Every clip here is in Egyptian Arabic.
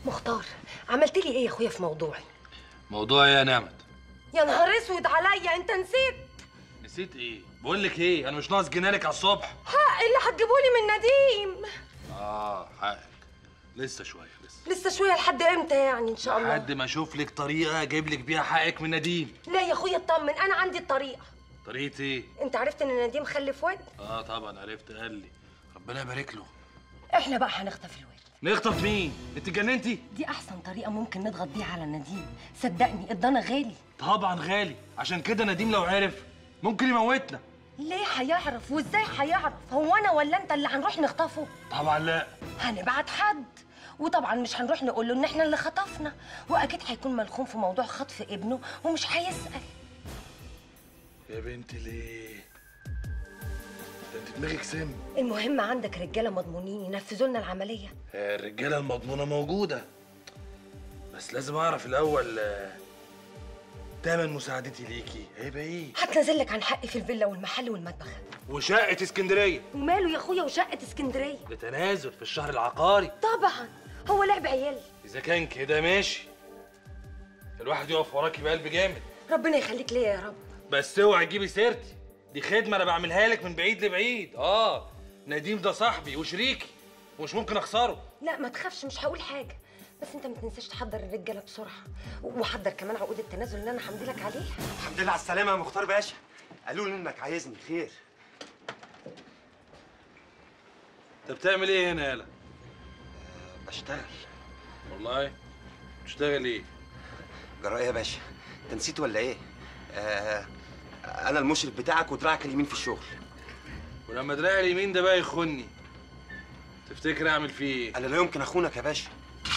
مختار عملت لي ايه يا اخويا في موضوعي موضوع ايه يا نعمت يا نهار اسود عليا انت نسيت نسيت ايه بقول لك ايه انا مش ناقص جنانك على الصبح حق اللي هتجيبولي من نديم اه حقك لسه شويه لسه لسه شويه لحد امتى يعني ان شاء الله لحد ما اشوف لك طريقه اجيب لك بيها حقك من نديم لا يا اخويا اطمن انا عندي الطريقه طريقه ايه انت عرفت ان نديم خلف واد اه طبعا عرفت قال لي ربنا يبارك له احنا بقى هنخطف الواد نخطف مين انت اتجننتي دي احسن طريقه ممكن نضغط بيها على نديم صدقني الضنا غالي طبعا غالي عشان كده نديم لو عرف ممكن يموتنا ليه هيعرف وازاي هيعرف هو انا ولا انت اللي هنروح نخطفه طبعا لا هنبعت حد وطبعا مش هنروح نقول له ان احنا اللي خطفنا واكيد هيكون ملخوم في موضوع خطف ابنه ومش هيسال يا بنتي ليه ده انت دماغك سم المهم عندك رجاله مضمونين ينفذوا لنا العمليه الرجاله المضمونه موجوده بس لازم اعرف الاول آه، تمن مساعدتي ليكي هيبقى ايه هتنزل لك عن حقي في الفيلا والمحل والمطبخ وشقه اسكندريه وماله يا اخويا وشقه اسكندريه بتنازل في الشهر العقاري طبعا هو لعب عيال اذا كان كده ماشي الواحد يقف وراكي بقلب جامد ربنا يخليك ليا يا رب بس اوعي تجيبي سيرتي دي خدمه انا بعملها لك من بعيد لبعيد اه نديم ده صاحبي وشريكي ومش ممكن اخسره لا ما تخافش مش هقول حاجه بس انت ما تنساش تحضر الرجاله بسرعه وحضر كمان عقود التنازل اللي انا همضي لك عليها الحمد لله على السلامة يا مختار باشا قالوا لي انك عايزني خير انت بتعمل ايه هنا يالا بشتغل والله بتشتغل ايه جراء إيه يا باشا انت نسيت ولا ايه؟ آه انا المشرف بتاعك ودراعك اليمين في الشغل ولما دراعي اليمين ده بقى يخني تفتكر اعمل فيه ايه انا لا يمكن اخونك يا باشا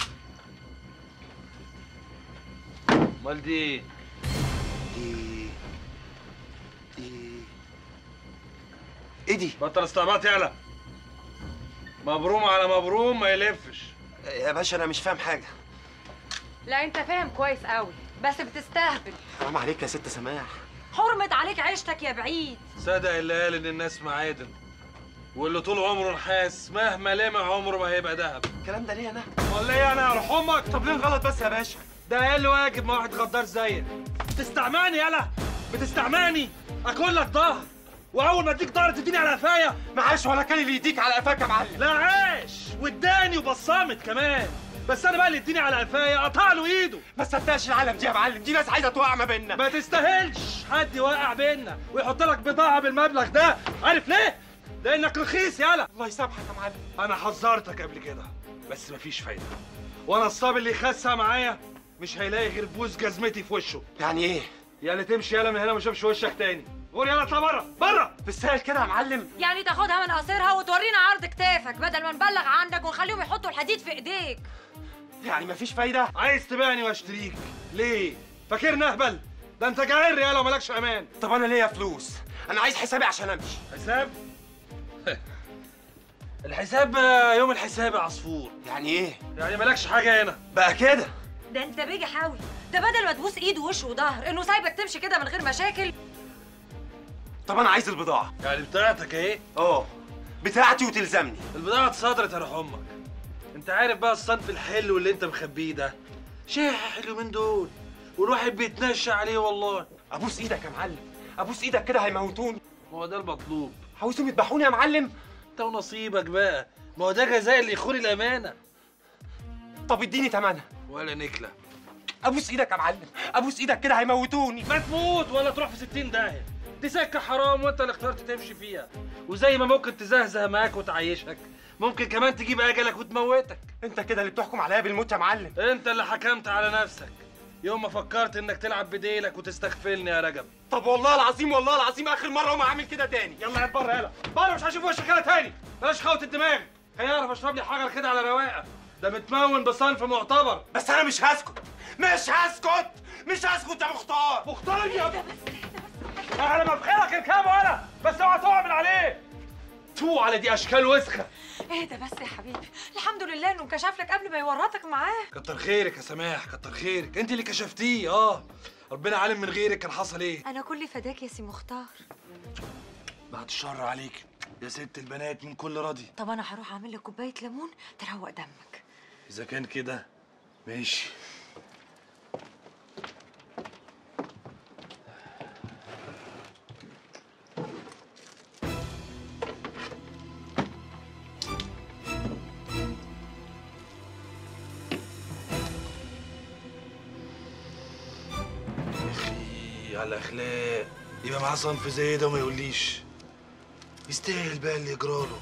امال دي ايه دي دي ايه دي؟ بطل استعباط يالا مبروم على مبروم ما يلفش يا باشا انا مش فاهم حاجة لا انت فاهم كويس قوي بس بتستهبل حرام عليك يا ست سماح حرمت عليك عيشتك يا بعيد صدق اللي قال ان الناس معادن واللي طول عمره نحاس مهما لمع عمره ما هيبقى دهب الكلام ده ليه انا؟ ولا ايه انا يا امك طب ليه الغلط بس يا باشا؟ ده اقل واجب مع واحد غدار زيك بتستعماني يالا بتستعماني اكل لك ظهر واول ما اديك ظهر تديني على قفايا معاش ولا كان اللي يديك على قفاك يا معلم لا عاش واداني وبصمت كمان بس انا بقى اللي اديني على قفايا قطع له ايده ما تصدقش العالم دي يا معلم دي ناس عايزة توقع ما بيننا ما تستاهلش حد يوقع بينا ويحط لك بضاعه بالمبلغ ده عارف ليه لانك رخيص يالا الله يسامحك يا معلم انا حذرتك قبل كده بس مفيش فايده وانا الصاب اللي يخسى معايا مش هيلاقي غير بوز جزمتي في وشه يعني ايه؟ يعني تمشي يالا من هنا ما اشوفش وشك تاني قول يلا اطلع بره بره بالسهل كده يا معلم يعني تاخدها من قصيرها وتورينا عرض كتافك بدل ما نبلغ عندك ونخليهم يحطوا الحديد في ايديك يعني مفيش فايدة؟ عايز تبيعني واشتريك ليه فاكرني اهبل ده انت جعر يالا ومالكش امان طب انا ليا فلوس انا عايز حسابي عشان امشي حساب الحساب آه، يوم الحساب يا عصفور يعني ايه يعني مالكش حاجه هنا بقى كده ده انت بيجي حاوي ده بدل ما تبوس ايد ووش وظهر انه سايبك تمشي كده من غير مشاكل طب انا عايز البضاعه يعني بتاعتك اهي اه بتاعتي وتلزمني البضاعه اتصدرت يا روح امك انت عارف بقى الصنف الحلو اللي انت مخبيه ده شاح اليومين دول والواحد بيتنشى عليه والله ابوس ايدك يا معلم ابوس ايدك كده هيموتوني ما هو ده المطلوب عاوزهم يذبحوني يا معلم انت ونصيبك بقى ما هو ده جزاء اللي يخون الامانه طب اديني تمنها ولا نكله ابوس ايدك يا معلم ابوس ايدك كده هيموتوني ما تموت ولا تروح في ستين داهية دي سكة حرام وانت اللي اخترت تمشي فيها وزي ما ممكن تزهزه معاك وتعيشك ممكن كمان تجيب اجلك وتموتك انت كده اللي بتحكم عليا بالموت يا معلم انت اللي حكمت على نفسك يوم ما فكرت انك تلعب بديلك وتستغفلني يا رجب طب والله العظيم والله العظيم اخر مره وما هعمل كده تاني يلا قاعد بره يلا بره مش هشوف وشك انا تاني بلاش خوت الدماغ هيعرف اشرب لي حجر كده على رواقه ده متمون بصنف معتبر بس انا مش هسكت مش هسكت مش هسكت يا مختار مختار يا ابني انا ما بخيرك اركبه انا بس اوعى تقع من عليه تو على دي اشكال وسخه ايه ده بس يا حبيبي الحمد لله انه انكشف لك قبل ما يورطك معاه كتر خيرك يا سماح كتر خيرك انت اللي كشفتيه اه ربنا عالم من غيرك كان حصل ايه انا كل فداك يا سي مختار بعد الشر عليك يا ست البنات من كل راضي طب انا هروح اعمل لك كوبايه ليمون تروق دمك اذا كان كده ماشي اخي على الاخلاق يبقى معاه صنف زي ده وما يقوليش يستاهل بقى اللي يجراله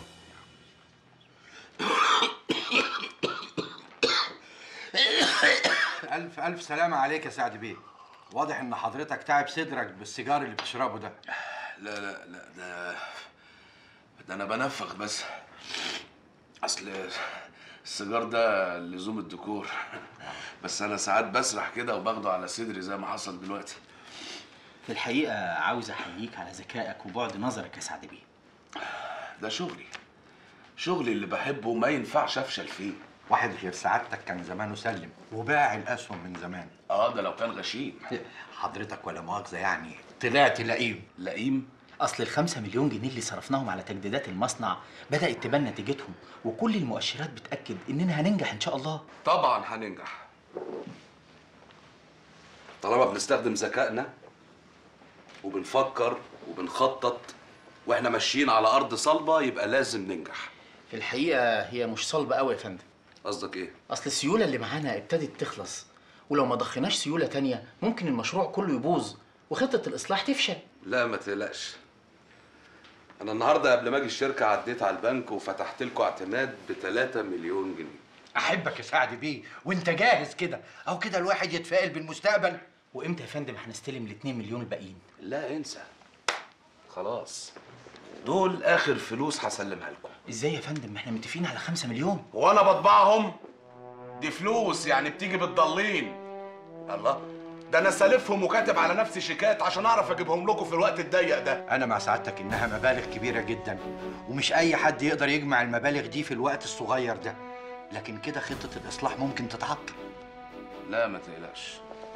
ألف ألف سلامة عليك يا سعد بيه واضح إن حضرتك تعب صدرك بالسيجار اللي بتشربه ده لا لا لا ده ده انا بنفخ بس اصل السيجار ده لزوم الديكور بس انا ساعات بسرح كده وباخده على صدري زي ما حصل دلوقتي في الحقيقة عاوز أحييك على ذكائك وبعد نظرك يا سعد بيه ده شغلي شغلي اللي بحبه ما ينفعش افشل فيه واحد غير سعادتك كان زمانه سلم وباع الأسهم من زمان اه ده لو كان غشيم حضرتك ولا مؤاخذة يعني طلعت لئيم لئيم أصل الخمسة مليون جنيه اللي صرفناهم على تجديدات المصنع بدأت تبان نتيجتهم وكل المؤشرات بتأكد إننا هننجح إن شاء الله طبعا هننجح طالما بنستخدم ذكائنا وبنفكر وبنخطط واحنا ماشيين على ارض صلبه يبقى لازم ننجح في الحقيقة هي مش صلبة قوي يا فندم قصدك ايه أصل السيولة اللي معانا ابتدت تخلص ولو ما ضخناش سيولة تانية ممكن المشروع كله يبوظ وخطة الإصلاح تفشل لا ما تقلقش انا النهارده قبل ما اجي الشركه عديت على البنك وفتحت لكم اعتماد ب 3 مليون جنيه أحبك يا سعد بيه وأنت جاهز كده أو كده الواحد يتفائل بالمستقبل وإمتى يا فندم هنستلم ال 2 مليون الباقيين؟ لا انسى خلاص دول اخر فلوس هسلمها لكم إزاي يا فندم؟ ما إحنا متفقين على 5 مليون وانا بطبعهم دي فلوس يعني بتيجي بالضالين الله ده انا سالفهم وكاتب على نفسي شيكات عشان اعرف اجيبهم لكم في الوقت الضيق ده أنا مع سعادتك إنها مبالغ كبيرة جدا ومش أي حد يقدر يجمع المبالغ دي في الوقت الصغير ده لكن كده خطة الإصلاح ممكن تتعطل لا ما تقلقش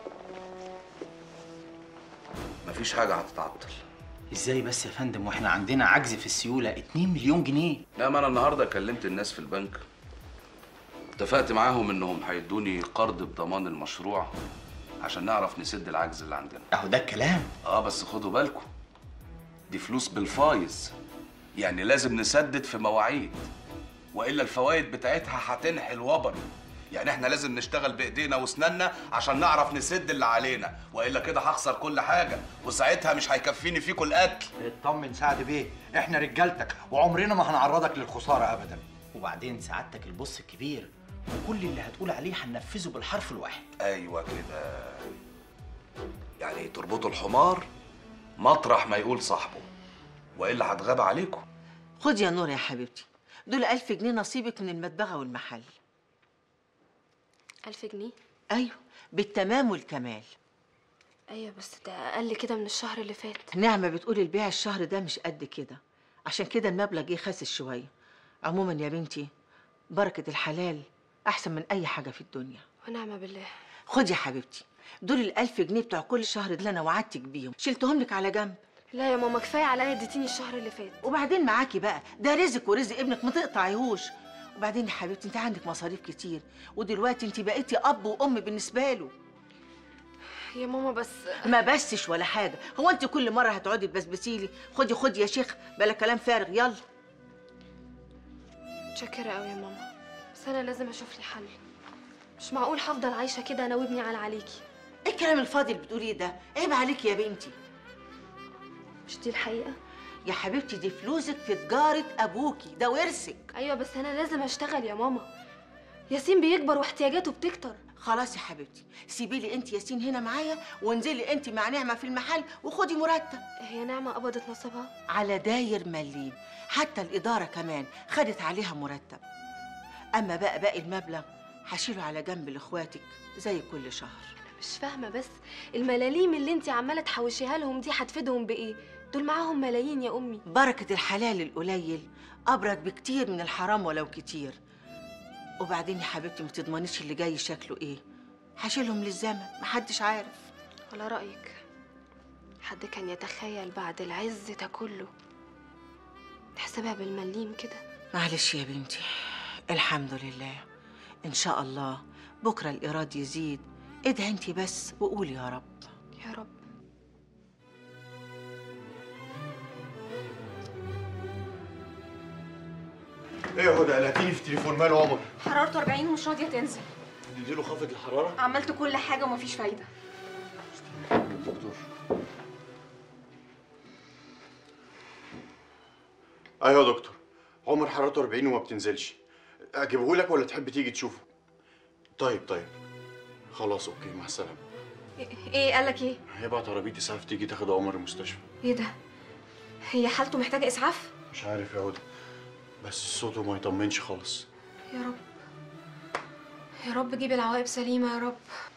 مفيش حاجه هتتعطل إزاي بس يا فندم وإحنا عندنا عجز في السيولة 2 مليون جنيه لا ما انا النهارده كلمت الناس في البنك اتفقت معاهم انهم هيدوني قرض بضمان المشروع عشان نعرف نسد العجز اللي عندنا أهو ده الكلام اه بس خدوا بالكم دي فلوس بالفايز يعني لازم نسدد في مواعيد والا الفوائد بتاعتها هتنحي الوبر يعني احنا لازم نشتغل بايدينا واسناننا عشان نعرف نسد اللي علينا والا كده هخسر كل حاجه وساعتها مش هيكفيني فيكم الاكل اطمن سعد بيه احنا رجالتك وعمرنا ما هنعرضك للخسارة أبدا وبعدين سعادتك البص الكبير وكل اللي هتقول عليه هننفذه بالحرف الواحد ايوه كده يعني تربطوا الحمار مطرح ما يقول صاحبه والا هتغاب عليكم خد يا نور يا حبيبتي دول ألف جنيه نصيبك من المدبغة والمحل ألف جنيه أيوة بالتمام والكمال أيوة بس ده أقل كده من الشهر اللي فات نعمة بتقول البيع الشهر ده مش قد كده عشان كده المبلغ جه خاسس شوية عموما يا بنتي بركة الحلال أحسن من أي حاجة في الدنيا ونعم بالله خد يا حبيبتي دول الألف جنيه بتوع كل شهر اللي أنا وعدتك بيهم شلتهم لك على جنب لا يا ماما كفاية عليا اديتيني الشهر اللي فات وبعدين معاكي بقى ده رزق ورزق ابنك ما تقطعيهوش وبعدين يا حبيبتي انت عندك مصاريف كتير ودلوقتي انت بقيتي اب وام بالنسبه له يا ماما بس ما بسش ولا حاجه هو انت كل مره هتقعدي تبسبسيلي خدي خدي يا شيخ بلا كلام فارغ يلا متشكرة قوي يا ماما بس أنا لازم أشوف لي حل مش معقول هفضل عايشة كده أنا وابني على عليكي ايه الكلام الفاضي اللي بتقوليه ده عيب عليكي يا بنتي مش دي الحقيقة يا حبيبتي دي فلوسك في تجاره ابوكي ده ورثك أيوة بس أنا لازم أشتغل يا ماما ياسين بيكبر واحتياجاته بتكتر خلاص يا حبيبتي سيبي لي انت ياسين هنا معايا وانزلي انت مع نعمه في المحل وخدي مرتب هي نعمة قبضت نصيبها على داير مليم حتى الإدارة كمان خدت عليها مرتب أما بقى باقي المبلغ هشيله على جنب لإخواتك زي كل شهر أنا مش فاهمة بس الملاليم اللي انت عمالة تحوشيها لهم دي هتفيدهم بإيه؟ دول معاهم ملايين يا أمي بركة الحلال القليل أبرك بكتير من الحرام ولو كتير وبعدين يا حبيبتي ما تضمنيش اللي جاي شكله إيه هشيلهم للزمن محدش عارف على رأيك حد كان يتخيل بعد العز ده كله تحسبها بالمليم كده معلش يا بنتي الحمد لله إن شاء الله بكرة الإيراد يزيد ادعي انت بس وقولي يا رب يا رب ايه يا هدى قلقتيني في التليفون ماله عمر حرارته 40 ومش راضيه تنزل نديله خافض الحراره عملت كل حاجه ومفيش فايده دكتور ايوه يا دكتور عمر حرارته 40 وما بتنزلش اجيبه لك ولا تحب تيجي تشوفه طيب طيب خلاص اوكي مع السلامه ايه قالك ايه هيبعت عربيه اسعاف تيجي تاخد عمر المستشفى ايه ده هي حالته محتاجه اسعاف مش عارف يا هدى بس صوته ما يطمنش خالص يا رب يا رب جيب العواقب سليمه يا رب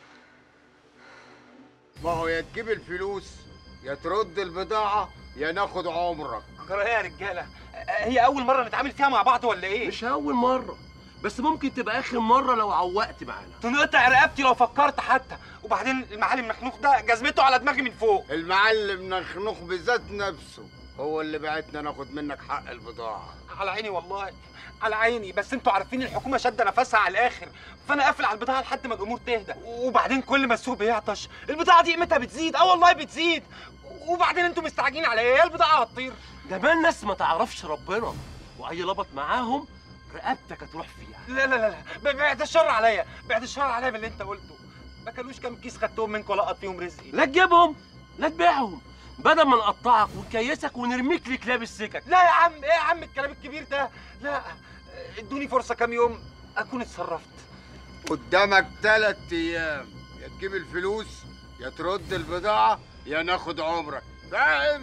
ما هو يا تجيب الفلوس يا ترد البضاعة يا ناخد عمرك جرى ايه يا رجاله هي اول مره نتعامل فيها مع بعض ولا ايه مش أول مرة بس ممكن تبقى آخر مرة لو عوقت معانا تنقطع رقبتي لو فكرت حتى وبعدين المعلم مخنوق ده جزمته على دماغي من فوق المعلم نخنوخ بذات نفسه هو اللي بعتنا ناخد منك حق البضاعة على عيني والله على عيني بس انتوا عارفين الحكومه شاده نفسها على الاخر فانا قافل على البضاعه لحد ما الامور تهدى وبعدين كل ما السوق بيعطش البضاعه دي قيمتها بتزيد اه والله بتزيد وبعدين انتوا مستعجلين على ايه البضاعه هتطير ده ما الناس ما تعرفش ربنا وأي لبط معاهم رقبتك هتروح فيها لا لا لا لا ب- بعد الشر عليا بعد الشر عليا باللي انت قلته ما كانوش كام كيس خدتهم منكم لقط فيهم رزقي لا تجيبهم لا تبيعهم بدل ما نقطعك ونكيسك ونرميك لكلاب السكك لا يا عم ايه يا عم الكلام الكبير ده لا ادوني فرصه كام يوم اكون اتصرفت قدامك تلات أيام يا تجيب الفلوس يا ترد البضاعة يا ناخد عمرك فاهم؟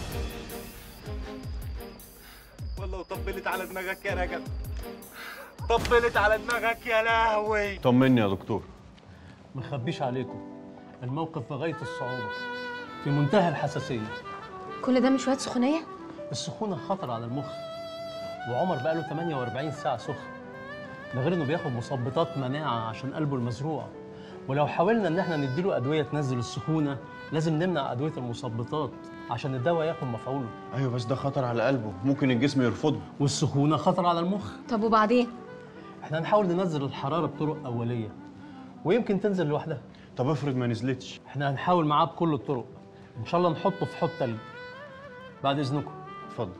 والله وطبلت على دماغك يا رجب طبلت على دماغك يا لهوي طمني يا دكتور مخبيش عليكم الموقف في غاية الصعوبة في منتهى الحساسية كل ده مش وقت سخونيه السخونة خطر على المخ وعمر بقاله 48 ساعة سخن ده غير انه بياخد مثبطات مناعة عشان قلبه المزروع ولو حاولنا ان احنا نديله ادوية تنزل السخونة لازم نمنع ادوية المثبطات عشان الدواء ياخد مفعوله ايوه بس ده خطر على قلبه ممكن الجسم يرفضه والسخونة خطر على المخ طب وبعدين احنا هنحاول ننزل الحرارة بطرق أولية ويمكن تنزل لوحدها طب افرض ما نزلتش احنا هنحاول معاه بكل الطرق ان شاء الله نحطه في حوض تلج بعد اذنكم اتفضل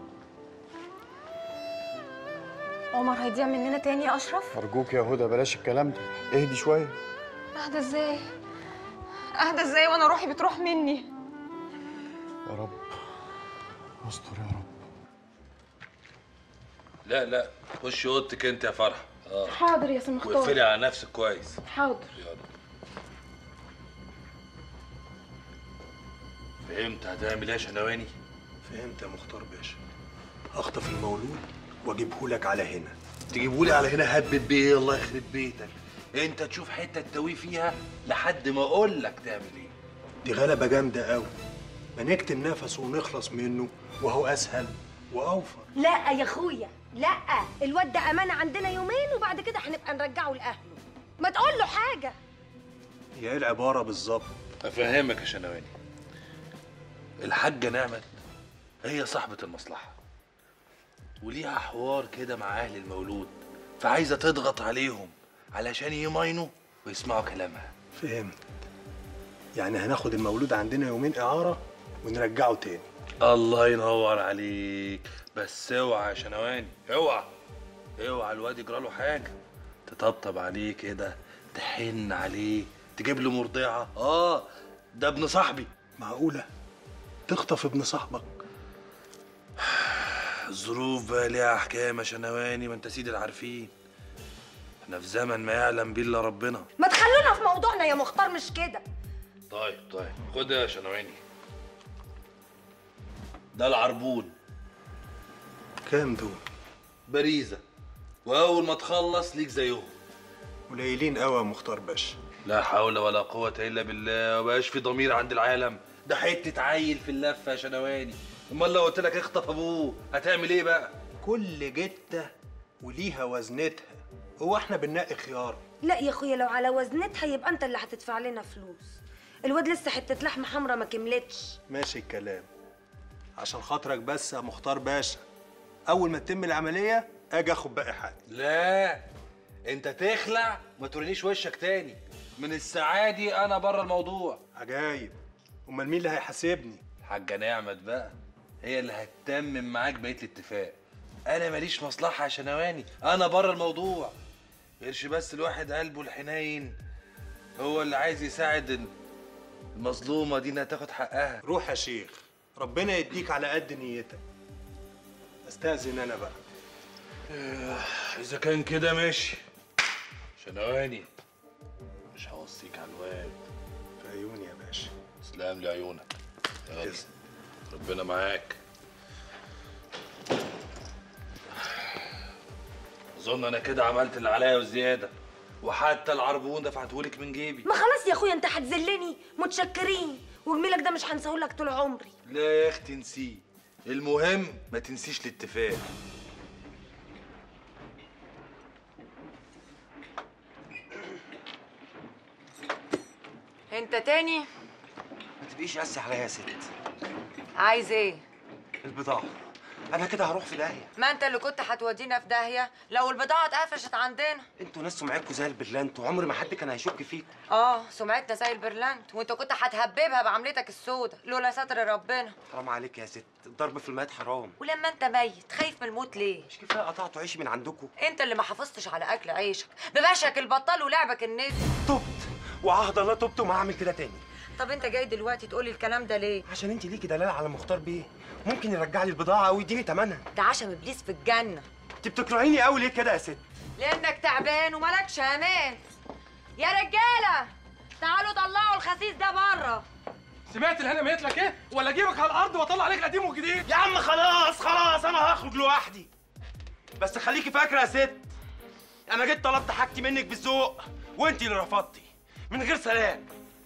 عمر هيضيع مننا تاني يا اشرف ارجوك يا هدى بلاش الكلام ده اهدي شويه اهدى ازاي اهدى ازاي وانا روحي بتروح مني يا رب استر يا رب لا لا خش اوضتك انت يا فرحه اه حاضر يا سي مختار واقفلي على نفسك كويس حاضر فهمت هتعمل ايه يا شنواني فهمت يا مختار باشا اخطف المولود واجيبه لك على هنا تجيبولي على هنا هبت بيه الله يخرب بيتك انت تشوف حته تسوي فيها لحد ما اقول لك تعمل ايه دي غلبه جامده قوي ما نكتم نفسه ونخلص منه وهو اسهل واوفر لا يا اخويا لا الواد ده امانه عندنا يومين وبعد كده هنبقى نرجعه لاهله ما تقول له حاجه هي ايه العباره بالظبط افهمك يا شنواني الحاجه نعمت هي صاحبه المصلحه وليها حوار كده مع اهل المولود فعايزه تضغط عليهم علشان يماينوا ويسمعوا كلامها فهمت يعني هناخد المولود عندنا يومين اعاره ونرجعه تاني الله ينور عليك بس اوعى يا شنواني اوعى اوعى الواد يجرى له حاجه تطبطب عليه كده تحن عليه تجيب له مرضعه اه ده ابن صاحبي معقوله تخطف ابن صاحبك الظروف بقى ليها احكام يا شنواني ما انت سيد العارفين احنا في زمن ما يعلم بيه الا ربنا ما تخلونا في موضوعنا يا مختار مش كده طيب طيب خد يا شنواني ده العربون كام دول باريزه واول ما تخلص ليك زيهم قليلين قوي يا مختار باشا لا حول ولا قوة إلا بالله وبقاش في ضمير عند العالم ده حتة عيل في اللفة يا شنواني أمال لو قلت لك اخطف أبوه هتعمل إيه بقى؟ كل جته وليها وزنتها هو احنا بننقي خيار لا يا اخويا لو على وزنتها يبقى انت اللي هتدفع لنا فلوس الواد لسه حته لحمه حمرا ما كملتش ماشي الكلام عشان خاطرك بس يا مختار باشا اول ما تتم العمليه اجي اخد باقي حاجه لا انت تخلع ما تورينيش وشك تاني من الساعه دي انا بره الموضوع عجايب امال مين اللي هيحاسبني الحاجه نعمت بقى هي اللي هتتمم معاك بقيه الاتفاق انا ماليش مصلحه يا شنواني انا بره الموضوع غيرش بس الواحد قلبه الحنين هو اللي عايز يساعد المظلومه دي انها تاخد حقها روح يا شيخ ربنا يديك على قد نيتك استاذن انا بقى اذا كان كده ماشي شنواني مش هوصيك على الواد في عيوني يا باشا تسلم لي عيونك يلا ربنا معاك اظن انا كده عملت اللي عليا وزياده وحتى العربون دفعتهولك من جيبي ما خلاص يا اخويا انت هتذلني متشكرين وجميلك ده مش هنساهولك طول عمري لا يا اختي نسيه المهم ما تنسيش الاتفاق انت تاني ما تبقيش قاسي عليا يا ست عايز ايه البضاعه انا كده هروح في داهيه ما انت اللي كنت هتودينا في داهيه لو البضاعه اتقفشت عندنا انتوا ناس سمعتكم زي البرلانت وعمر ما حد كان هيشك فيكم اه سمعتنا زي البرلانت وانت كنت هتهببها بعملتك السودة لولا ستر ربنا حرام عليك يا ست الضرب في الميت حرام ولما انت ميت خايف من الموت ليه مش كفايه قطعتوا عيش من عندكم انت اللي ما حافظتش على اكل عيشك بباشك البطال ولعبك النت وعهد الله تبت وما هعمل كده تاني طب انت جاي دلوقتي تقولي الكلام ده ليه عشان انت ليكي دلال على مختار بيه ممكن يرجع لي البضاعه او يديني ثمنها ده عشم ابليس في الجنه انت بتكرهيني قوي ليه كده يا ست لانك تعبان ومالكش امان يا رجاله تعالوا طلعوا الخسيس ده بره سمعت الهنا ميت لك ايه ولا اجيبك على الارض واطلع عليك القديم والجديد يا عم خلاص خلاص انا هخرج لوحدي بس خليكي فاكره يا ست انا جيت طلبت حاجتي منك بالذوق وانت اللي رفضتي من غير سلام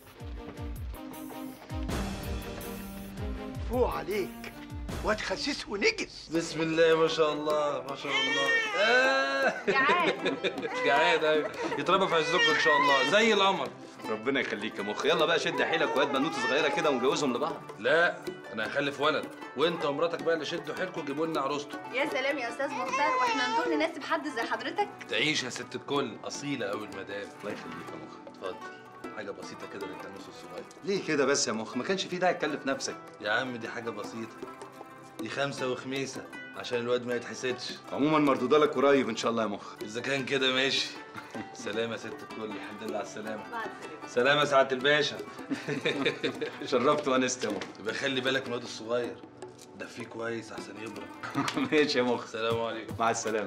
فوق عليك واد خسيس ونجس بسم الله ما شاء الله ما شاء الله آه. جعان جعان ايوه يتربى في عزكم ان شاء الله زي القمر ربنا يخليك يا مخ يلا بقى شد حيلك وهات بنوته صغيره كده ونجوزهم لبعض لا انا هخلف ولد وانت ومراتك بقى اللي شدوا حيلكم جيبوا لنا عروسته يا سلام يا استاذ مختار واحنا نطول نناسب حد زي حضرتك تعيش يا ست الكل اصيله قوي المدام الله يخليك يا مخ اتفضل حاجه بسيطه كده للتنس الصغير ليه كده بس يا مخ ما كانش في داعي تكلف نفسك يا عم دي حاجه بسيطه دي خمسه وخميسه عشان الواد ما يتحسدش عموما مردوده لك قريب ان شاء الله يا مخ اذا كان كده ماشي سلام يا ست الكل الحمد لله على السلامه سلام يا سعاده الباشا شرفت وانست يا مخ يبقى خلي بالك من الواد الصغير ده فيه كويس احسن يبرد ماشي يا مخ سلام عليكم مع السلامه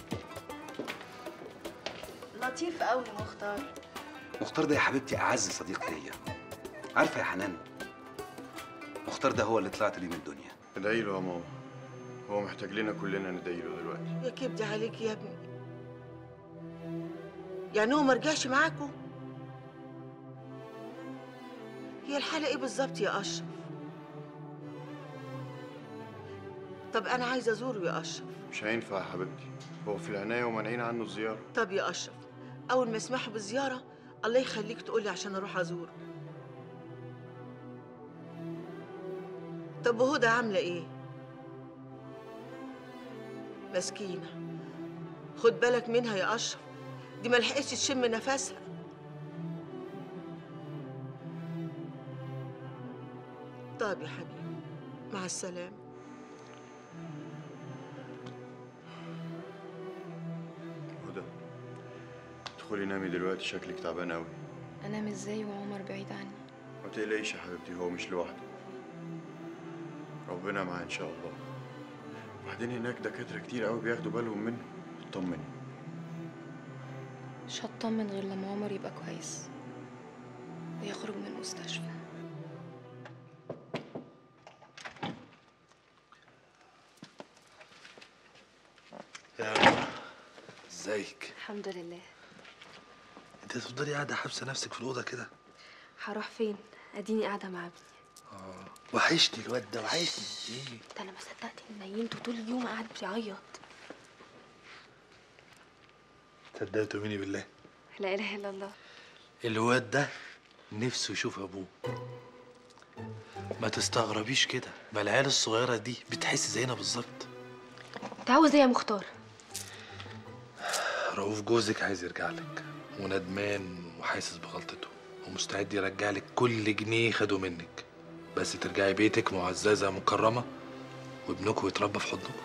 لطيف قوي مختار مختار ده يا حبيبتي اعز صديق ليا عارفه يا حنان مختار ده هو اللي طلعت بيه من الدنيا ادعي له يا ماما هو محتاج لنا كلنا ندعي له دلوقتي يا كبدي عليك يا ابني يعني هو ما رجعش معاكم هي الحالة ايه بالظبط يا اشرف طب انا عايزه ازوره يا اشرف مش هينفع يا حبيبتي هو في العناية ومانعين عنه الزيارة طب يا اشرف اول ما اسمحوا بالزياره الله يخليك تقولي عشان اروح ازوره طب وهدى عامله ايه مسكينه خد بالك منها يا اشرف دي ما لحقتش تشم نفسها طب يا حبيبي مع السلامه هدى ادخلي نامي دلوقتي شكلك تعبان قوي انام ازاي وعمر بعيد عني ما تقلقيش يا حبيبتي هو مش لوحده ربنا معاه ان شاء الله وبعدين هناك دكاترة كتير قوي بياخدوا بالهم منه اطمني مش هطمن غير لما عمر يبقى كويس ويخرج من المستشفى يا رب ازيك الحمد لله انت تفضلي قاعده حابسه نفسك في الاوضه كده هروح فين اديني قاعده مع ابني اه وحشني الواد ده وحشني ايه ده انا ما صدقت اني نيمته طول اليوم قاعد بيعيط صدقت مني بالله لا اله الا الله الواد ده نفسه يشوف ابوه ما تستغربيش كده ما العيال الصغيره دي بتحس زينا بالظبط انت عاوز ايه يا مختار رؤوف جوزك عايز يرجع لك وندمان وحاسس بغلطته ومستعد يرجع لك كل جنيه خده منك بس ترجعي بيتك معززة مكرمة وابنكم يتربى في حضنكم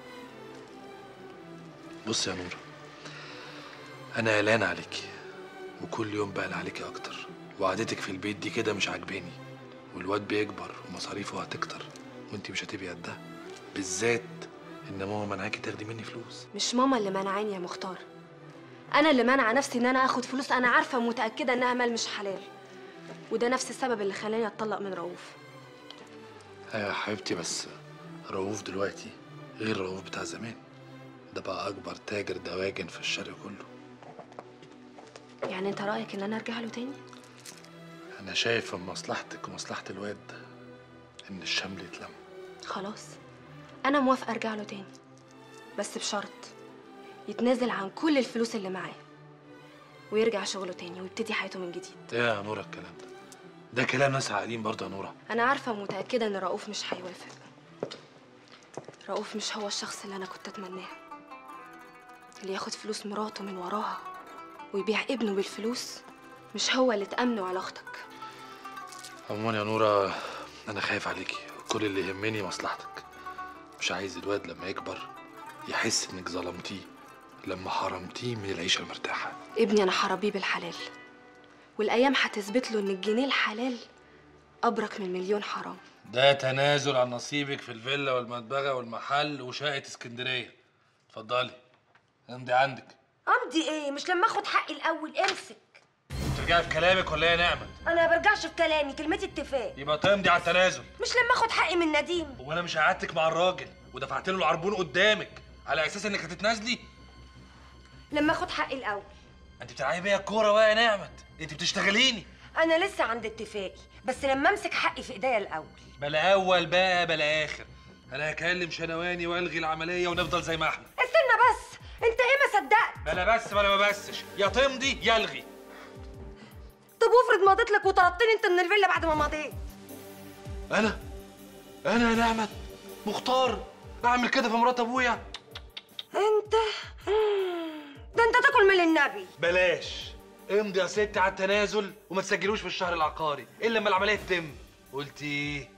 بص يا نور أنا قلقان عليكي وكل يوم بقلق عليكي أكتر وقعدتك في البيت دي كده مش عاجباني والواد بيكبر ومصاريفه هتكتر وانت مش هتبقي قدها بالذات ان ماما منعاكي تاخدي مني فلوس مش ماما اللي منعاني يا مختار انا اللي منع نفسي ان انا اخد فلوس انا عارفه ومتاكده انها مال مش حلال وده نفس السبب اللي خلاني اتطلق من رؤوف ايوه يا حبيبتي بس رؤوف دلوقتي غير رؤوف بتاع زمان ده بقى اكبر تاجر دواجن في الشرق كله يعني انت رايك ان انا ارجع له تاني انا شايف من مصلحتك ومصلحه الواد ان الشمل يتلم خلاص انا موافقه ارجع له تاني بس بشرط يتنازل عن كل الفلوس اللي معاه ويرجع شغله تاني ويبتدي حياته من جديد ايه يا نورة الكلام ده ده كلام ناس عاقلين برضه يا نورة انا عارفه ومتاكده ان رؤوف مش هيوافق رؤوف مش هو الشخص اللي انا كنت اتمناه اللي ياخد فلوس مراته من وراها ويبيع ابنه بالفلوس مش هو اللي تأمنه علاقتك عموما يا نورة انا خايف عليكي كل اللي يهمني مصلحتك مش عايز الواد لما يكبر يحس انك ظلمتيه لما حرمتيه من العيشه المرتاحه ابني انا هربيه بالحلال والايام هتثبت له ان الجنيه الحلال ابرك من مليون حرام ده تنازل عن نصيبك في الفيلا والمدبغه والمحل وشقه اسكندريه اتفضلي امضي عندك امضي ايه مش لما اخد حقي الاول امسك ترجعي في كلامك ولا ايه يا نعمه انا ما برجعش في كلامي كلمتي اتفاق يبقى تمضي على التنازل مش لما اخد حقي من نديم وانا مش قعدتك مع الراجل ودفعت له العربون قدامك على اساس انك هتتنازلي لما اخد حقي الاول انت بتلعبي بيا الكوره بقى يا نعمت انت بتشتغليني انا لسه عند اتفاقي بس لما امسك حقي في ايديا الاول بلا اول بقى بلا اخر انا هكلم شنواني والغي العمليه ونفضل زي ما احنا استنى بس انت ايه ما صدقت بلا بس بلا ما بسش يا تمضي يا الغي طب وافرض مضيت لك وطردتني انت من الفيلا بعد ما مضيت انا انا يا نعمت مختار اعمل كده في مرات ابويا انت ده انت تاكل من النبي بلاش امضي يا ستي على التنازل وما تسجلوش في الشهر العقاري الا لما العمليه تتم قلت ايه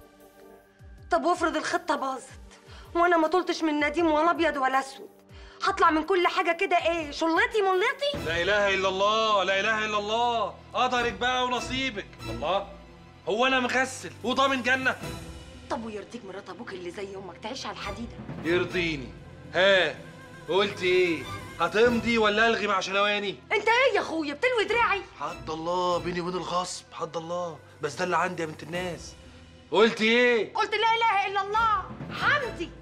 طب وافرض الخطه باظت وانا ما طلتش من نديم ولا ابيض ولا اسود هطلع من كل حاجه كده ايه شلتي ملتي لا اله الا الله لا اله الا الله قدرك بقى ونصيبك الله هو انا مغسل وضامن جنه طب ويرضيك مرات ابوك اللي زي امك تعيش على الحديده يرضيني ها قلت ايه هتمضي ولا الغي مع شنواني انت ايه يا اخويا بتلوي دراعي حد الله بيني وبين الغصب حد الله بس ده اللي عندي يا بنت الناس قلت ايه قلت لا اله الا الله حمدي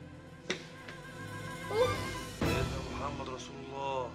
سيدنا محمد رسول الله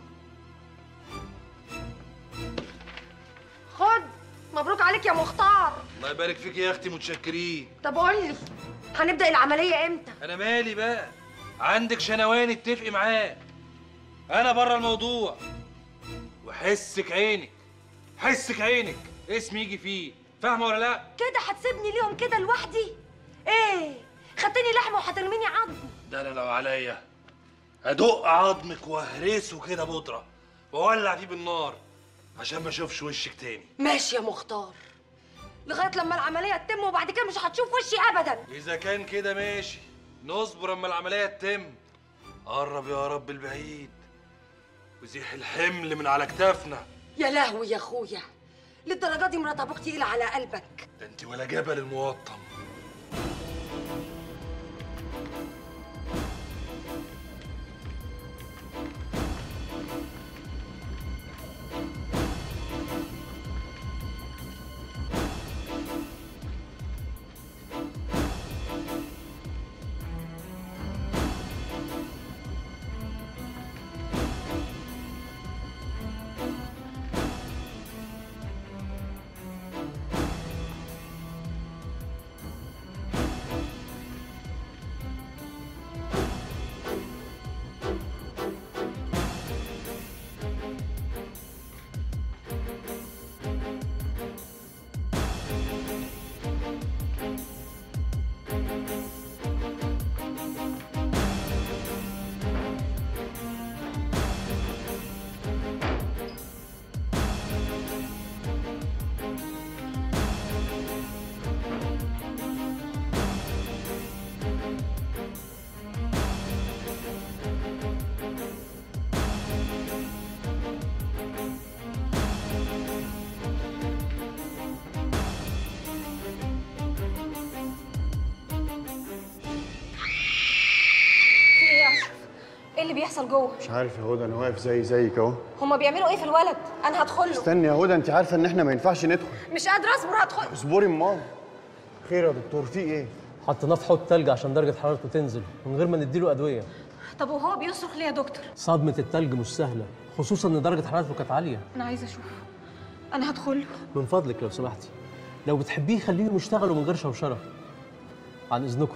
خد مبروك عليك يا مختار الله يبارك فيك يا اختي متشكرين طب قول لي هنبدا العمليه امتى انا مالي بقى عندك شنواني اتفقي معاه انا بره الموضوع وحسك عينك حسك عينك اسمي يجي فيه فاهمه ولا لا كده هتسيبني ليهم كده لوحدي ايه خدتني لحمه وهترميني عظم ده انا لو عليا ادق عظمك واهرسه كده بودره واولع فيه بالنار عشان ما اشوفش وشك تاني ماشي يا مختار لغايه لما العمليه تتم وبعد كده مش هتشوف وشي ابدا اذا كان كده ماشي نصبر اما العمليه تتم قرب يا رب البعيد وزيح الحمل من على كتافنا يا لهوي يا اخويا للدرجه دي مرات ابوك تقيله على قلبك ده انت ولا جبل الموطن بيحصل جوه مش عارف يا هدى انا واقف زي زيك اهو هما بيعملوا ايه في الولد انا هدخل له استني يا هدى انت عارفه ان احنا ما ينفعش ندخل مش قادره اصبر هدخل اصبري امال خير يا دكتور في ايه حطيناه في حوض تلج عشان درجه حرارته تنزل من غير ما نديله ادويه طب وهو بيصرخ ليه يا دكتور صدمه التلج مش سهله خصوصا ان درجه حرارته كانت عاليه انا عايزه اشوفه انا هدخل له من فضلك لو سمحتي لو بتحبيه خليهم يشتغلوا من غير شوشره عن اذنكم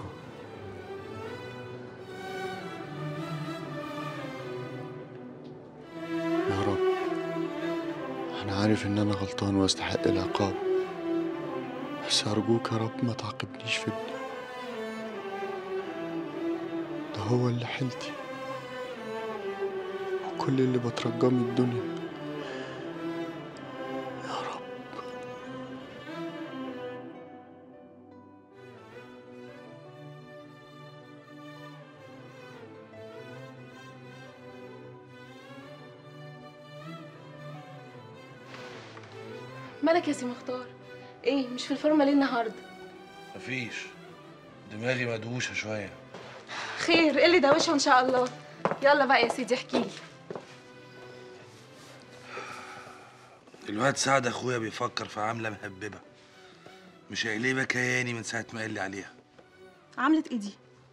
يا رب انا عارف ان انا غلطان واستحق العقاب بس ارجوك يا رب ما تعاقبنيش في ابني ده هو اللي حيلتي وكل اللي بترجاه من الدنيا مالك يا سي مختار ايه مش في الفورمه ليه النهارده مفيش دماغي مدوشه شويه خير ايه اللي دوشه ان شاء الله يلا بقى يا سيدي احكي لي الواد سعد اخويا بيفكر في عامله مهببه مش قايليه كياني من ساعه ما قال لي عليها عملت ايه دي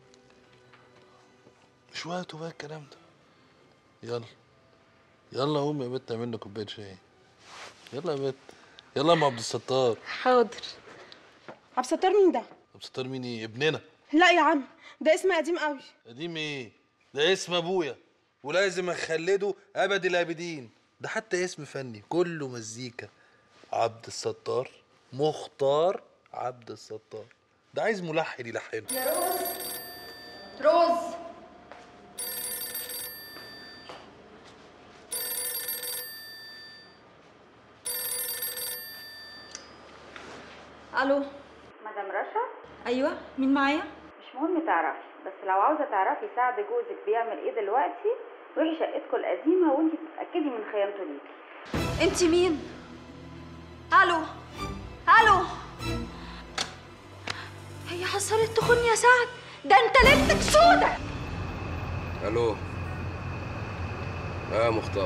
مش وقته بقى الكلام ده يلا يلا قوم يا بت اعمل لنا كوبايه شاي يلا يا بت يلا يا ام عبد الستار حاضر عبد الستار مين ده عبد الستار مين ايه ابننا لا يا عم ده اسم قديم قوي قديم ايه ده اسم ابويا ولازم اخلده ابد الابدين ده حتى اسم فني كله مزيكا عبد الستار مختار عبد الستار ده عايز ملحن يلحنه يا روز روز الو مدام رشا ايوه مين معايا مش مهم تعرفي بس لو عاوزه تعرفي سعد جوزك بيعمل ايه دلوقتي روحي شقتكم القديمه وانتي تتاكدي من خيانته ليكي انت مين الو الو هي حصلت تخوني يا سعد ده انت ليلتك سودة الو اه مختار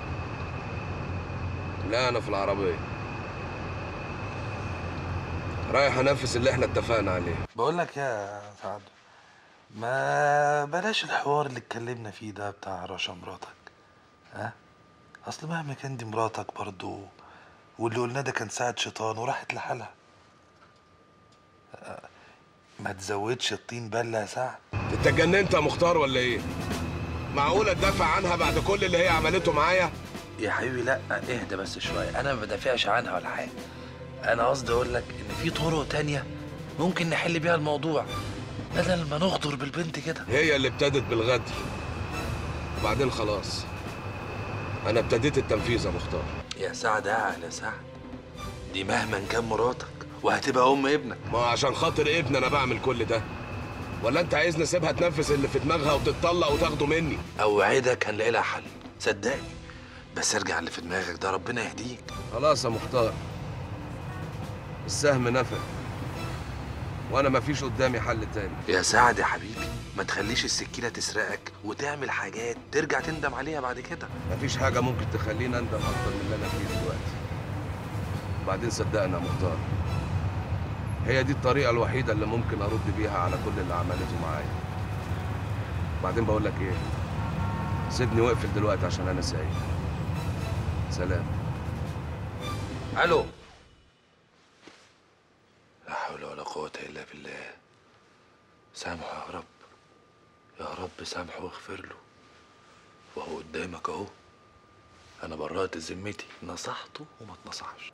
لا انا في العربيه رايح انفذ اللي احنا اتفقنا عليه بقول لك يا سعد ما بلاش الحوار اللي اتكلمنا فيه ده بتاع رشا مراتك ها اصل مهما كان دي مراتك برضو واللي قلناه ده كان ساعة شيطان وراحت لحالها آه، ما تزودش الطين بله يا سعد انت اتجننت يا مختار ولا ايه معقوله تدافع عنها بعد كل اللي هي عملته معايا يا حبيبي لا اهدى بس شوية أنا ما بدافعش عنها ولا حاجة أنا قصدي أقول لك إن في طرق تانية ممكن نحل بيها الموضوع بدل ما نغدر بالبنت كده هي اللي ابتدت بالغدر وبعدين خلاص انا ابتديت التنفيذ يا مختار يا سعد اعلى يا سعد دي مهما كان مراتك وهتبقى أم ابنك ما هو عشان خاطر ابني انا بعمل كل ده ولا انت عايزني اسيبها تنفذ اللي في دماغها وتتطلق وتاخده مني أوعدك هنلاقي لها حل صدقني بس ارجع اللي في دماغك ده ربنا يهديك خلاص يا مختار السهم نفذ وانا مفيش قدامي حل تاني يا سعد يا حبيبي ما تخليش السكينة تسرقك وتعمل حاجات ترجع تندم عليها بعد كده مفيش حاجة ممكن تخليني أندم أكتر من اللي أنا فيه دلوقتي. وبعدين صدقني يا مختار هي دي الطريقة الوحيدة اللي ممكن أرد بيها على كل اللي عملته معايا. بعدين بقول لك إيه؟ سيبني واقفل دلوقتي عشان أنا سايق. سلام. الو لا حول ولا قوة إلا بالله سامحه يا رب يا رب سامحه واغفر له وهو قدامك أهو أنا برأت ذمتي نصحته وما اتنصحش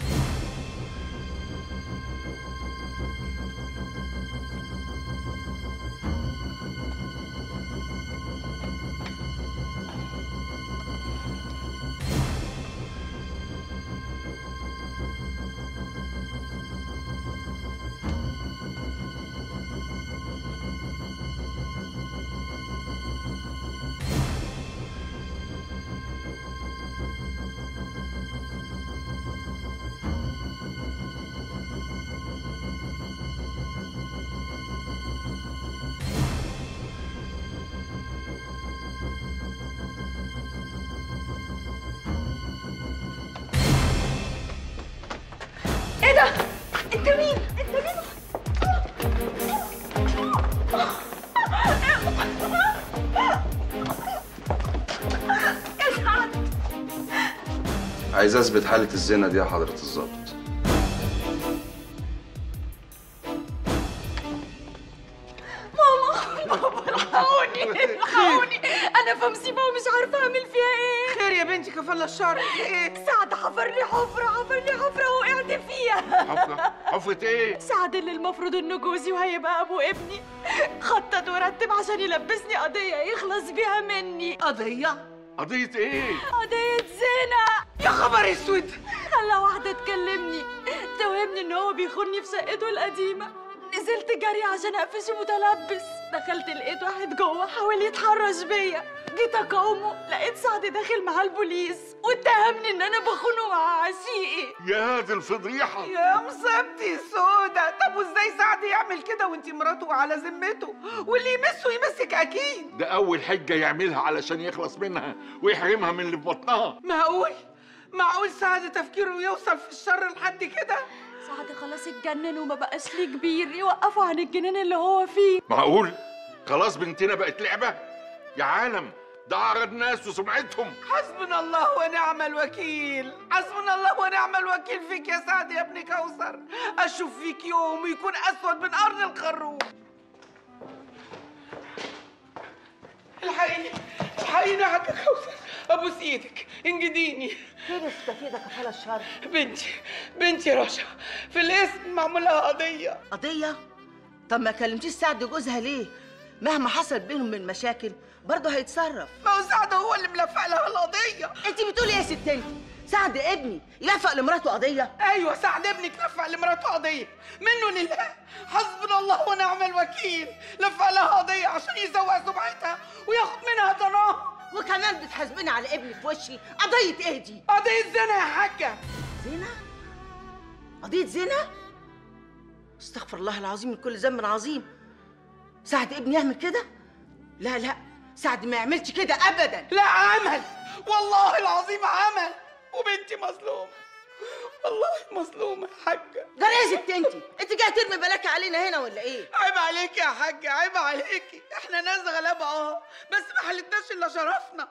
عايز اثبت حاله الزنا دي يا حضره الظابط ماما ماما الحقوني الحقوني انا في مصيبه ومش عارفه اعمل فيها ايه خير يا بنتي كفل الشر ايه سعد حفر لي حفره حفر لي حفره وقعت فيها حفرة حفرة ايه سعد اللي المفروض انه جوزي وهيبقى ابو ابني خطط ورتب عشان يلبسني قضيه يخلص بيها مني قضيه قضية ايه قضيه زنا يا خبر اسود خلى واحده تكلمني توهمني ان هو بيخوني في شقته القديمه نزلت جري عشان اقفش متلبس دخلت لقيت واحد جوه حاول يتحرش بيا جيت اقاومه لقيت سعد داخل معاه البوليس واتهمني ان انا بخونه مع عشيقي يا دي الفضيحة يا مصيبتي سودا طب وازاي سعد يعمل كده وانتي مراته على ذمته واللي يمسه يمسك اكيد ده أول حجة يعملها علشان يخلص منها ويحرمها من اللي في بطنها معقول معقول سعد تفكيره يوصل في الشر لحد كده سعد خلاص اتجنن وما بقاش ليه كبير يوقفه عن الجنان اللي هو فيه معقول خلاص بنتنا بقت لعبة يا عالم ده أعرض ناس وسمعتهم حسبنا الله ونعم الوكيل حسبنا الله ونعم الوكيل فيك يا سعد يا ابن كوثر اشوف فيك يوم يكون اسود من قرن الخروف الحقيني الحقيني يا حاج كوثر ابوس ايدك انجديني فين استفيدك كفالة الشر بنتي بنتي رشا في الاسم معمول لها قضيه قضية؟ طب ما كلمتيش سعد جوزها ليه؟ مهما حصل بينهم من مشاكل برضه هيتصرف ما هو سعد هو اللي ملفق لها القضيه انت بتقولي ايه يا ست انت؟ سعد ابني يلفق لمراته قضية؟ ايوه سعد ابنك لفق لمراته قضيه منه لله حسبنا الله ونعم الوكيل لفق لها قضيه عشان يزوق سمعتها وياخد منها ضناها وكمان بتحاسبيني على ابني في وشي قضية ايه دي؟ قضيه زنا يا حاجه زنا؟ قضية زنا؟ استغفر الله العظيم من كل ذنب عظيم سعد ابني يعمل كده؟ لا لا سعد ما يعملش كده ابدا لا عمل والله العظيم عمل وبنتي مظلومه والله مظلومه يا حاجه جرى يا ست انت انت جايه ترمي بلاكي علينا هنا ولا ايه عيب عليكي يا حاجه عيب عليكي احنا ناس غلابه اه بس ما حلتناش الا شرفنا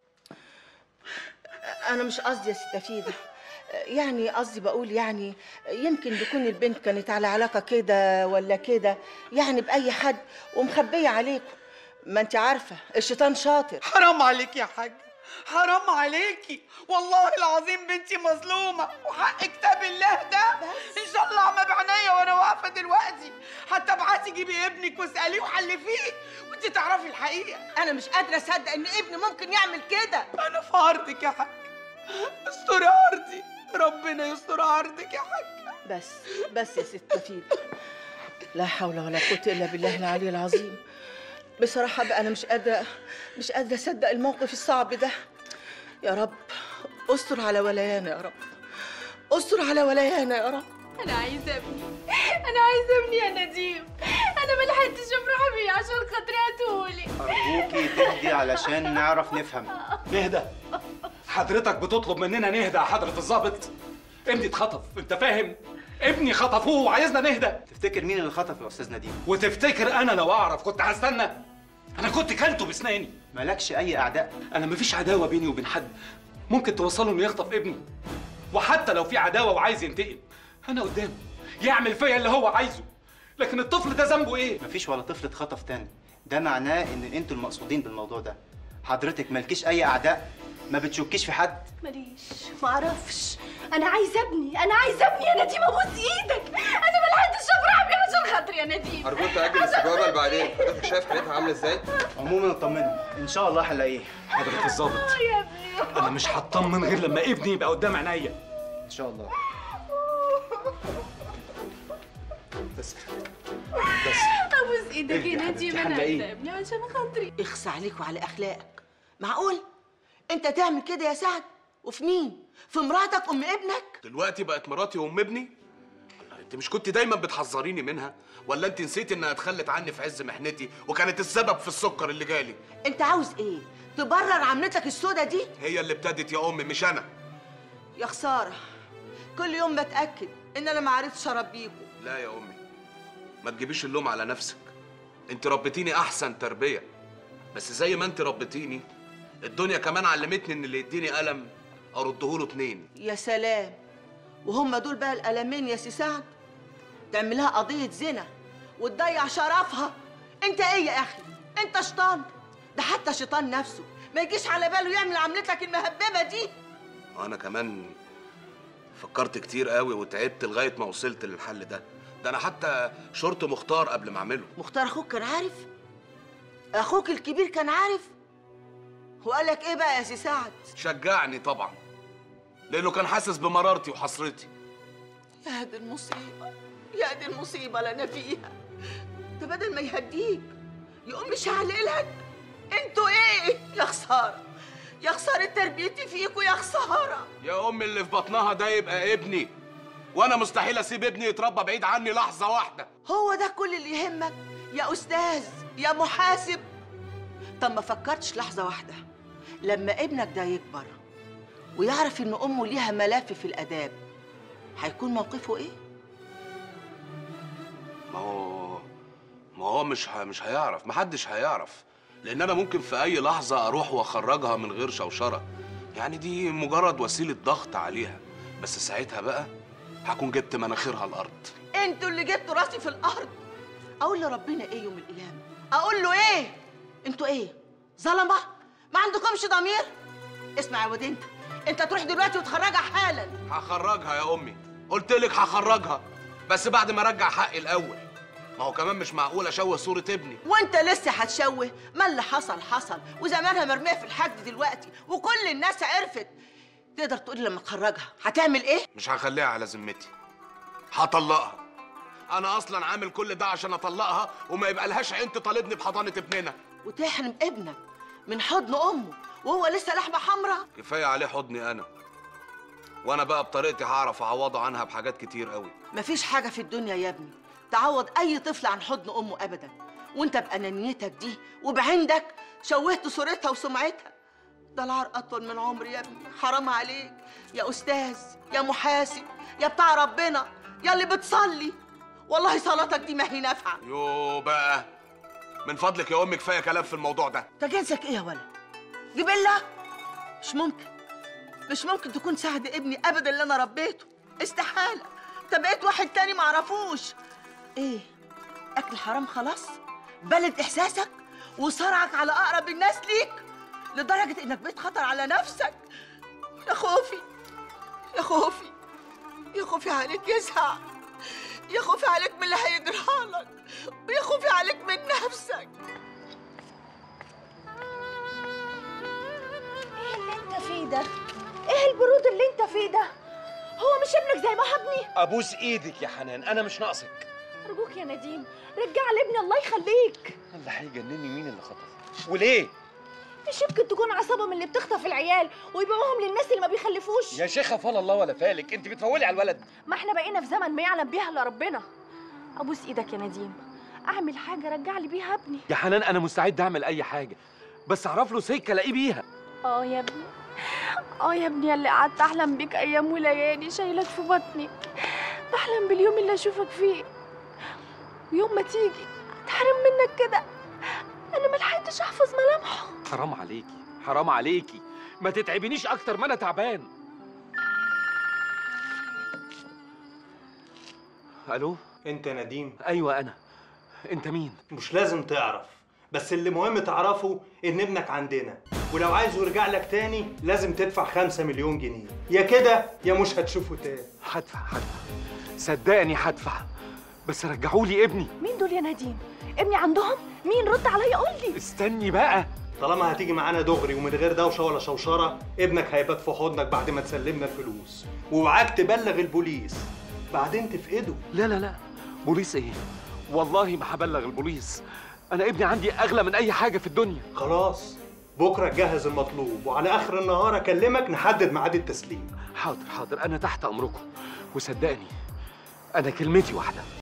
انا مش قصدي يا ست فيدة يعني قصدي بقول يعني يمكن تكون البنت كانت على علاقة كده ولا كده يعني بأي حد ومخبية عليكم ما انت عارفة الشيطان شاطر حرام عليكي يا حاجه حرام عليكي والله العظيم بنتي مظلومه وحق كتاب الله ده ان شاء الله عم بعينيا وانا واقفه دلوقتي حتى ابعتي جيبي ابنك واساليه وحلفيه وانت تعرفي الحقيقه انا مش قادرة اصدق ان ابني ممكن يعمل كده انا في عرضك يا حاج استري عرضي ربنا يستر عرضك يا حاج بس بس يا ست فيدة لا حول ولا قوة إلا بالله العلي العظيم بصراحة بقى أنا مش قادرة مش قادرة أصدق الموقف الصعب ده يا رب استر على ولايانا يا رب استر على ولايانا يا رب انا عايزه ابني انا عايزه ابني يا نديم انا ما لحقتش افرح بيه عشان خاطري هاتهولي أرجوكي تهدي علشان نعرف نفهم نهدى حضرتك بتطلب مننا نهدى يا حضرة الضابط ابني اتخطف انت فاهم ابني خطفوه وعايزنا نهدى تفتكر مين اللي خطف يا أستاذ نديم؟ وتفتكر انا لو اعرف كنت هستنى انا كنت كلته باسناني مالكش أي أعداء انا مفيش عداوه بيني وبين حد ممكن توصله انه يخطف ابني وحتى لو في عداوه وعايز ينتقم انا قدامه يعمل فيا اللي هو عايزه لكن الطفل ده ذنبه ايه مفيش ولا طفل اتخطف تاني ده معناه إن أنتوا المقصودين بالموضوع ده حضرتك مالكيش أي أعداء ما بتشكيش في حد ماليش معرفش انا عايزه ابني انا عايزه ابني يا نديم ابوس ايدك انا ما لحقتش افرح بيه عشان خاطري يا نديم ارجوك تاجل استجوابها لبعدين حضرتك شايف حالتها عامله ازاي عموما اطمنوا إن شاء الله هنلاقيه حضرة الضابط يا ابني انا مش هطمن غير لما ابني يبقى قدام عينيا إن شاء الله بس ابوس ايدك يا ارجع نديم يا انا حبيبتي، عايزه ابني عشان خاطري اخصى عليك وعلى أخلاقك معقول أنت تعمل كده يا سعد وفي مين في مراتك أم ابنك دلوقتي بقت مراتي وام ابني انت مش كنت دايما بتحذريني منها ولا انت نسيتي انها اتخلت عني في عز محنتي وكانت السبب في السكر اللي جالي أنت عاوز إيه تبرر عملتك السودة دي هي اللي ابتدت يا امي مش انا يا خسارة كل يوم بتأكد إن أنا ما عرفتش أربيكوا لا يا امي ما تجيبيش اللوم على نفسك انت ربيتيني احسن تربيه بس زي ما انت ربيتيني الدنيا كمان علمتني ان اللي يديني قلم ارده له اتنين يا سلام وهم دول بقى القلمين يا سي سعد تعملها قضية زنا وتضيع شرفها انت ايه يا اخي انت شيطان ده حتى شيطان نفسه ما يجيش على باله يعمل عملتك المهببة دي وانا كمان فكرت كتير قوي وتعبت لغايه ما وصلت للحل ده ده انا حتى شرط مختار قبل ما اعمله مختار اخوك كان عارف اخوك الكبير كان عارف وقال لك ايه بقى يا سي سعد شجعني طبعا لانه كان حاسس بمرارتي وحسرتي يا دي المصيبة يا دي المصيبة اللي أنا فيها ده بدل ما يهديك يقوم مشعللك انتوا ايه يا خسارة يا خسارة تربيتي فيكوا يا خسارة يا امي اللي في بطنها ده يبقى ابني وانا مستحيل اسيب ابني يتربى بعيد عني لحظه واحده هو ده كل اللي يهمك يا أستاذ يا محاسب طب ما فكرتش لحظة واحدة لما ابنك ده يكبر ويعرف إن أمه ليها ملف في الآداب هيكون موقفه إيه؟ ما هو ما هو مش ه... مش هيعرف محدش هيعرف لان انا ممكن في اي لحظه اروح واخرجها من غير شوشره يعني دي مجرد وسيله ضغط عليها بس ساعتها بقى هكون جبت مناخيرها الارض انتوا اللي جبتوا راسي في الارض اقول لربنا ايه يوم القيامه اقول له ايه انتوا ايه ظلمه ما عندكمش ضمير اسمع يا واد انت انت تروح دلوقتي وتخرجها حالا هخرجها يا امي قلت لك هخرجها بس بعد ما ارجع حقي الاول ما هو كمان مش معقول اشوه صوره ابني وانت لسه هتشوه ما اللي حصل حصل وزمانها مرميه في الحد دلوقتي وكل الناس عرفت تقدر تقولي لما تخرجها هتعمل ايه مش هخليها على ذمتي هطلقها انا اصلا عامل كل ده عشان اطلقها وما يبقى لهاش عين تطالبني بحضانه ابننا وتحرم ابنك من حضن امه وهو لسه لحمه حمراء كفايه عليه حضني انا وانا بقى بطريقتي هعرف اعوضه عنها بحاجات كتير قوي مفيش حاجه في الدنيا يا ابني تعوض اي طفل عن حضن امه ابدا وانت بانانيتك دي وبعندك شوهت صورتها وسمعتها ده العار اطول من عمري يا ابني حرام عليك يا استاذ يا محاسب يا بتاع ربنا يا اللي بتصلي والله صلاتك دي ما هي نافعه يو بقى من فضلك يا امي كفايه كلام في الموضوع ده ده جنسك ايه يا ولد جبلة مش ممكن مش ممكن تكون سعد ابني ابدا اللي انا ربيته استحاله انت بقيت واحد تاني معرفوش ايه اكل حرام خلاص بلد احساسك وصرعك على اقرب الناس ليك لدرجه انك بقيت خطر على نفسك يا خوفي يا خوفي يا خوفي عليك يا سعد يا خوفي عليك من اللي هيجرالك ويا خوفي عليك من نفسك ايه اللي انت فيه ده؟ ايه البرود اللي انت فيه ده؟ هو مش ابنك زي ما ابني؟ ابوس ايدك يا حنان انا مش ناقصك ارجوك يا نديم رجع لابني الله يخليك اللي هيجنني مين اللي خطف وليه مش يمكن تكون عصابه من اللي بتخطف العيال ويبيعوهم للناس اللي ما بيخلفوش يا شيخه فلا الله ولا فالك انت بتفولي على الولد ما احنا بقينا في زمن ما يعلم بيها الا ربنا ابوس ايدك يا نديم اعمل حاجه رجع لي بيها ابني يا حنان انا مستعد اعمل اي حاجه بس اعرف له سكه الاقيه بيها اه يا ابني اه يا ابني اللي قعدت احلم بيك ايام وليالي شايلك في بطني بحلم باليوم اللي اشوفك فيه ويوم ما تيجي اتحرم منك كده انا ملحقتش احفظ ملامحه حرام عليكي حرام عليكي ما تتعبنيش اكتر ما انا تعبان الو انت نديم ايوه انا انت مين مش لازم تعرف بس اللي مهم تعرفه ان ابنك عندنا ولو عايزه يرجع لك تاني لازم تدفع خمسة مليون جنيه يا كده يا مش هتشوفه تاني هدفع هدفع صدقني هدفع بس رجعوا لي ابني مين دول يا نديم ابني عندهم مين رد عليا قول لي استني بقى طالما هتيجي معانا دغري ومن غير دوشه ولا شوشره ابنك هيبات في حضنك بعد ما تسلمنا الفلوس ووعاك تبلغ البوليس بعدين تفقده لا لا لا بوليس ايه والله ما هبلغ البوليس انا ابني عندي اغلى من اي حاجه في الدنيا خلاص بكره تجهز المطلوب وعلى اخر النهار اكلمك نحدد ميعاد التسليم حاضر حاضر انا تحت امركم وصدقني انا كلمتي واحده